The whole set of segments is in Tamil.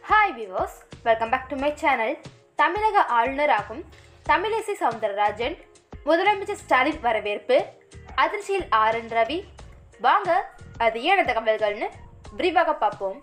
hi viewers welcome back to my channel தமிழக ஆளுநராகும் தமிழிசை சவுந்தரராஜன் முதலமைச்சர் ஸ்டாலின் வரவேற்பு அதிர்ச்சியில் ஆர் என் ரவி வாங்க அது ஏன தகவல்கள்னு விரிவாக பார்ப்போம்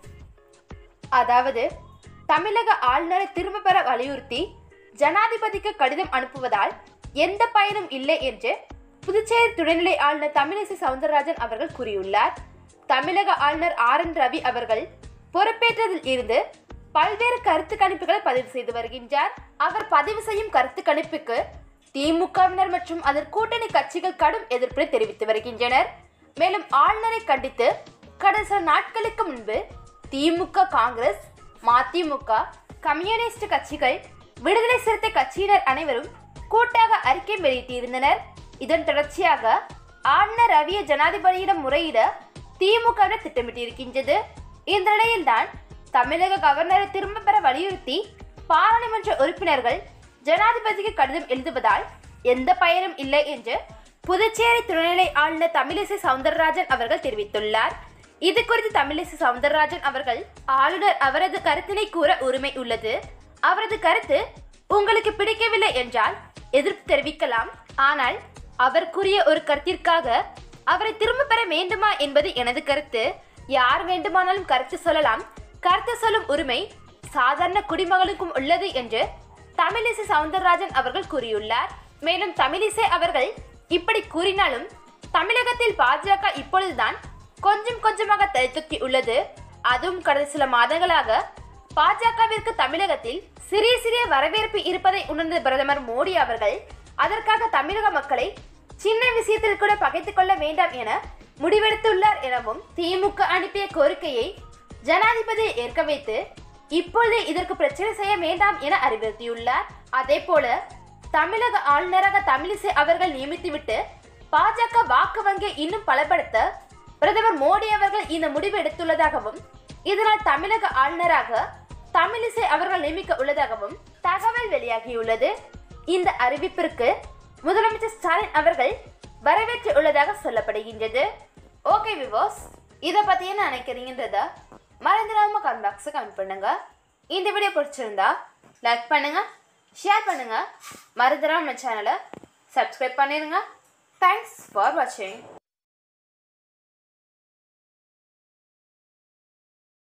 அதாவது தமிழக ஆளுநரை திரும்ப பெற வலியுறுத்தி ஜனாதிபதிக்கு கடிதம் அனுப்புவதால் எந்த பயனும் இல்லை என்று புதுச்சேரி துணைநிலை ஆளுநர் தமிழிசை சவுந்தரராஜன் அவர்கள் கூறியுள்ளார் தமிழக ஆளுநர் ஆர் என் ரவி அவர்கள் பொறுப்பேற்றதில் இருந்து பல்வேறு கருத்து கணிப்புகளை பதிவு செய்து வருகின்றார் அவர் பதிவு செய்யும் கருத்து கணிப்புக்கு திமுகவினர் மற்றும் அதன் கூட்டணி கட்சிகள் கடும் எதிர்ப்பினை தெரிவித்து வருகின்றனர் மேலும் ஆளுநரை கண்டித்து கடந்த சில நாட்களுக்கு முன்பு திமுக காங்கிரஸ் மதிமுக கம்யூனிஸ்ட் கட்சிகள் விடுதலை சிறுத்தை கட்சியினர் அனைவரும் கூட்டாக அறிக்கை வெளியிட்டிருந்தனர் இதன் தொடர்ச்சியாக ஆளுநர் ரவியை ஜனாதிபதியிடம் முறையிட திமுக திட்டமிட்டிருக்கின்றது இந்த நிலையில்தான் தமிழக கவர்னரை திரும்ப பெற வலியுறுத்தி பாராளுமன்ற உறுப்பினர்கள் ஜனாதிபதிக்கு கடிதம் எழுதுவதால் எந்த பயனும் இல்லை என்று புதுச்சேரி துணைநிலை ஆளுநர் தமிழிசை சவுந்தரராஜன் அவர்கள் தெரிவித்துள்ளார் இது குறித்து தமிழிசை சவுந்தரராஜன் அவர்கள் ஆளுநர் அவரது கருத்தினை கூற உரிமை உள்ளது அவரது கருத்து உங்களுக்கு பிடிக்கவில்லை என்றால் எதிர்ப்பு தெரிவிக்கலாம் ஆனால் அவர் கூறிய ஒரு கருத்திற்காக அவரை திரும்ப பெற வேண்டுமா என்பது எனது கருத்து யார் வேண்டுமானாலும் கருத்து சொல்லலாம் கருத்து சொல்லும் உரிமை சாதாரண குடிமகளுக்கும் உள்ளது என்று தமிழிசை சவுந்தரராஜன் அவர்கள் கூறியுள்ளார் மேலும் தமிழிசை அவர்கள் இப்படி கூறினாலும் தமிழகத்தில் பாஜக இப்பொழுதுதான் கொஞ்சம் கொஞ்சமாக தலை உள்ளது அதுவும் கடந்த சில மாதங்களாக பாஜகவிற்கு தமிழகத்தில் சிறிய சிறிய வரவேற்பு இருப்பதை உணர்ந்த பிரதமர் மோடி அவர்கள் அதற்காக தமிழக மக்களை சின்ன விஷயத்தில் கூட பகைத்துக் கொள்ள வேண்டாம் என முடிவெடுத்துள்ளார் எனவும் திமுக அனுப்பிய கோரிக்கையை ஜனாதிபதி ஏற்க வைத்து இப்பொழுது இதற்கு பிரச்சனை செய்ய வேண்டாம் என அறிவுறுத்தியுள்ளார் அதே போல தமிழக ஆளுநராக தமிழிசை அவர்கள் நியமித்துவிட்டு பாஜக வாக்கு வங்கியை இன்னும் பலப்படுத்த பிரதமர் மோடி அவர்கள் இந்த முடிவு எடுத்துள்ளதாகவும் இதனால் தமிழக ஆளுநராக தமிழிசை அவர்கள் நியமிக்க உள்ளதாகவும் தகவல் வெளியாகியுள்ளது இந்த அறிவிப்பிற்கு முதலமைச்சர் ஸ்டாலின் அவர்கள் வரவேற்று உள்ளதாக சொல்லப்படுகின்றது ஓகே விவோஸ் இதை பத்தி என்ன நினைக்கிறீங்கன்றத மறந்துடாம கமெண்ட் பாக்ஸை கமெண்ட் பண்ணுங்க இந்த வீடியோ பிடிச்சிருந்தா லைக் பண்ணுங்க ஷேர் பண்ணுங்க மறந்துடாம நம்ம சேனலை சப்ஸ்கிரைப் பண்ணிடுங்க தேங்க்ஸ் ஃபார் வாட்சிங்